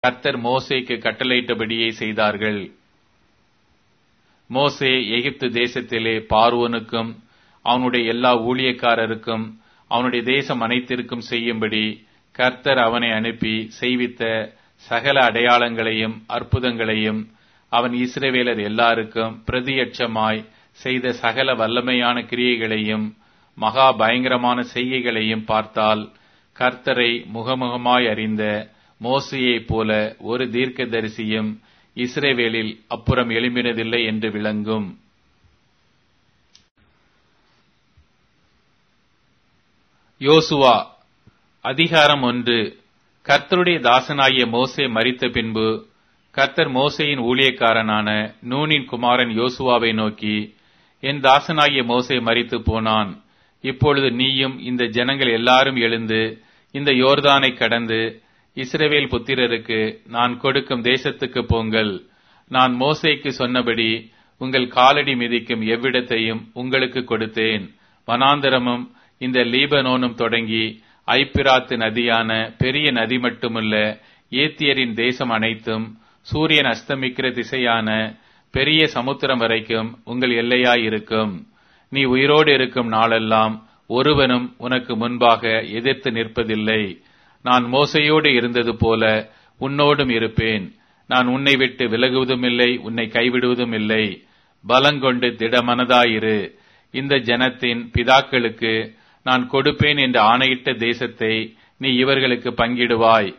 கர்த்தர் மோசேக்கு கட்டளையிட்டபடியே செய்தார்கள் மோசே எகிப்து தேசத்திலே பார்வோனுக்கும் அவனுடைய எல்லா ஊழியக்காரருக்கும் அவனுடைய தேசம் அனைத்திற்கும் செய்யும்படி கர்த்தர் அவனை அனுப்பி செய்வித்த சகல அடையாளங்களையும் அற்புதங்களையும் அவன் இஸ்ரவேலர் எல்லாருக்கும் பிரதியட்சமாய் செய்த சகல வல்லமையான கிரியைகளையும் மகா பயங்கரமான செய்கைகளையும் பார்த்தால் கர்த்தரை முகமுகமாய் அறிந்த மோசையைப் போல ஒரு தீர்க்கதரிசியும் இஸ்ரேவேலில் அப்புறம் எழும்பினதில்லை என்று விளங்கும் யோசுவா அதிகாரம் ஒன்று கர்த்தருடைய தாசனாகிய மோசே மரித்த பின்பு கர்த்தர் மோசேயின் ஊழியக்காரனான நூனின் குமாரன் யோசுவாவை நோக்கி என் தாசனாகிய மோசே மரித்து போனான் இப்பொழுது நீயும் இந்த ஜனங்கள் எல்லாரும் எழுந்து இந்த யோர்தானை கடந்து இஸ்ரவேல் புத்திரருக்கு நான் கொடுக்கும் தேசத்துக்கு போங்கள் நான் மோசேக்கு சொன்னபடி உங்கள் காலடி மிதிக்கும் எவ்விடத்தையும் உங்களுக்கு கொடுத்தேன் வனாந்தரமும் இந்த லீபனோனும் தொடங்கி ஐப்பிராத்து நதியான பெரிய நதி மட்டுமல்ல ஏத்தியரின் தேசம் அனைத்தும் சூரியன் அஸ்தமிக்கிற திசையான பெரிய சமுத்திரம் வரைக்கும் உங்கள் எல்லையாயிருக்கும் நீ உயிரோடு இருக்கும் நாளெல்லாம் ஒருவனும் உனக்கு முன்பாக எதிர்த்து நிற்பதில்லை நான் மோசையோடு இருந்தது போல உன்னோடும் இருப்பேன் நான் உன்னை விட்டு விலகுவதும் இல்லை உன்னை கைவிடுவதும் இல்லை பலங்கொண்டு திடமனதாயிரு இந்த ஜனத்தின் பிதாக்களுக்கு நான் கொடுப்பேன் என்று ஆணையிட்ட தேசத்தை நீ இவர்களுக்கு பங்கிடுவாய்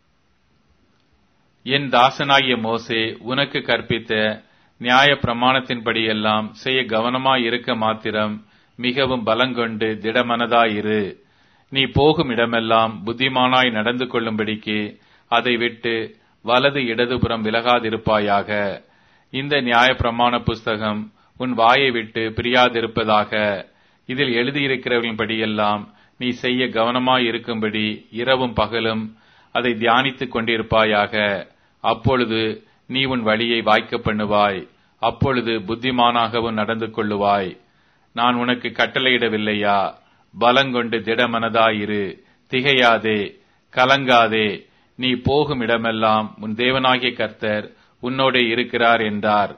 என் தாசனாகிய மோசே உனக்கு கற்பித்த நியாய பிரமாணத்தின்படியெல்லாம் செய்ய கவனமாய் இருக்க மாத்திரம் மிகவும் பலங்கொண்டு திடமனதாயிரு நீ போகும் இடமெல்லாம் புத்திமானாய் நடந்து கொள்ளும்படிக்கு அதை விட்டு வலது இடதுபுறம் விலகாதிருப்பாயாக இந்த நியாய பிரமாண புஸ்தகம் உன் வாயை விட்டு பிரியாதிருப்பதாக இதில் எழுதியிருக்கிறவர்களின்படியெல்லாம் நீ செய்ய கவனமாய் இருக்கும்படி இரவும் பகலும் அதை தியானித்துக் கொண்டிருப்பாயாக அப்பொழுது நீ உன் வழியை வாய்க்க பண்ணுவாய் அப்பொழுது புத்திமானாகவும் நடந்து கொள்ளுவாய் நான் உனக்கு கட்டளையிடவில்லையா பலங்கொண்டு திடமனதாயிரு திகையாதே கலங்காதே நீ போகும் இடமெல்லாம் உன் தேவனாகிய கர்த்தர் உன்னோடே இருக்கிறார் என்றார்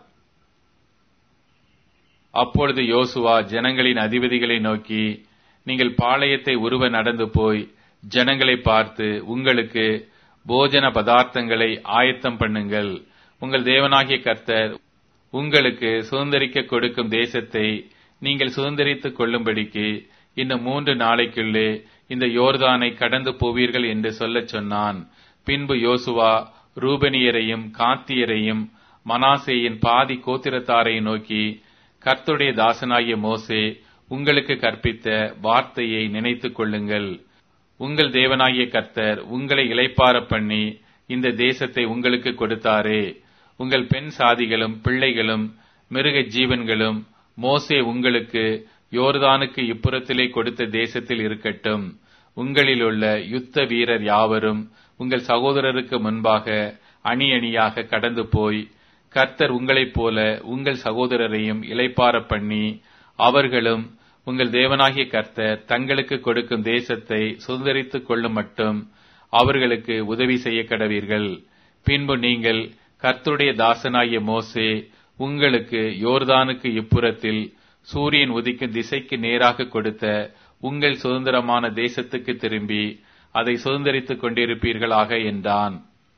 அப்பொழுது யோசுவா ஜனங்களின் அதிபதிகளை நோக்கி நீங்கள் பாளையத்தை உருவ நடந்து போய் ஜனங்களை பார்த்து உங்களுக்கு போஜன பதார்த்தங்களை ஆயத்தம் பண்ணுங்கள் உங்கள் தேவனாகிய கர்த்தர் உங்களுக்கு சுதந்திரிக்க கொடுக்கும் தேசத்தை நீங்கள் சுதந்திரித்துக் கொள்ளும்படிக்கு இன்னும் மூன்று நாளைக்குள்ளே இந்த யோர்தானை கடந்து போவீர்கள் என்று சொல்லச் சொன்னான் பின்பு யோசுவா ரூபனியரையும் காத்தியரையும் மனாசேயின் பாதி கோத்திரத்தாரை நோக்கி கர்த்துடைய தாசனாகிய மோசே உங்களுக்கு கற்பித்த வார்த்தையை நினைத்துக் கொள்ளுங்கள் உங்கள் தேவனாகிய கர்த்தர் உங்களை இளைப்பார பண்ணி இந்த தேசத்தை உங்களுக்கு கொடுத்தாரே உங்கள் பெண் சாதிகளும் பிள்ளைகளும் மிருக ஜீவன்களும் மோசே உங்களுக்கு யோர்தானுக்கு இப்புறத்திலே கொடுத்த தேசத்தில் இருக்கட்டும் உங்களிலுள்ள யுத்த வீரர் யாவரும் உங்கள் சகோதரருக்கு முன்பாக அணி அணியாக கடந்து போய் கர்த்தர் உங்களைப் போல உங்கள் சகோதரரையும் இளைப்பார பண்ணி அவர்களும் உங்கள் தேவனாகிய கர்த்தர் தங்களுக்கு கொடுக்கும் தேசத்தை சுதந்திரித்துக் கொள்ளும் மட்டும் அவர்களுக்கு உதவி செய்ய கடவீர்கள் பின்பு நீங்கள் கர்த்தருடைய தாசனாகிய மோசே உங்களுக்கு யோர்தானுக்கு இப்புறத்தில் சூரியன் உதிக்கும் திசைக்கு நேராக கொடுத்த உங்கள் சுதந்திரமான தேசத்துக்கு திரும்பி அதை சுதந்திரித்துக் கொண்டிருப்பீர்களாக என்றான்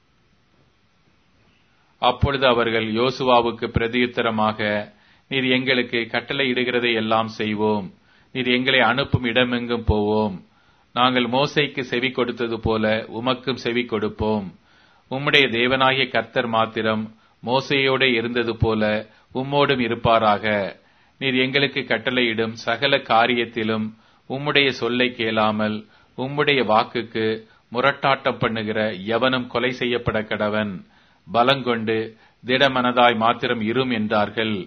அப்பொழுது அவர்கள் யோசுவாவுக்கு பிரதியுத்தரமாக நீர் எங்களுக்கு கட்டளை இடுகிறதை எல்லாம் செய்வோம் நீர் எங்களை அனுப்பும் இடமெங்கும் போவோம் நாங்கள் மோசைக்கு செவி கொடுத்தது போல உமக்கும் செவி கொடுப்போம் உம்முடைய தேவனாகிய கர்த்தர் மாத்திரம் மோசையோட இருந்தது போல உம்மோடும் இருப்பாராக நீர் எங்களுக்கு கட்டளையிடும் சகல காரியத்திலும் உம்முடைய சொல்லை கேளாமல் உம்முடைய வாக்குக்கு முரட்டாட்டம் பண்ணுகிற எவனும் கொலை செய்யப்பட கடவன் பலங்கொண்டு திடமனதாய் மாத்திரம் இரும் என்றார்கள்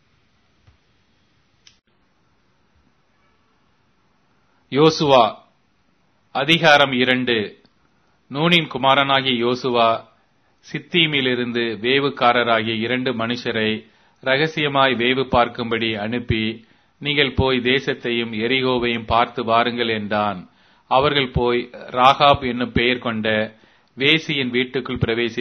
யோசுவா அதிகாரம் இரண்டு நூனின் குமாரனாகிய யோசுவா சித்தீமிலிருந்து வேவுக்காரராகிய இரண்டு மனுஷரை ரகசியமாய் வேவு பார்க்கும்படி அனுப்பி நீங்கள் போய் தேசத்தையும் எரிகோவையும் பார்த்து வாருங்கள் என்றான் அவர்கள் போய் ராகாப் என்னும் பெயர் கொண்ட வேசியின் வீட்டுக்குள் பிரவேசி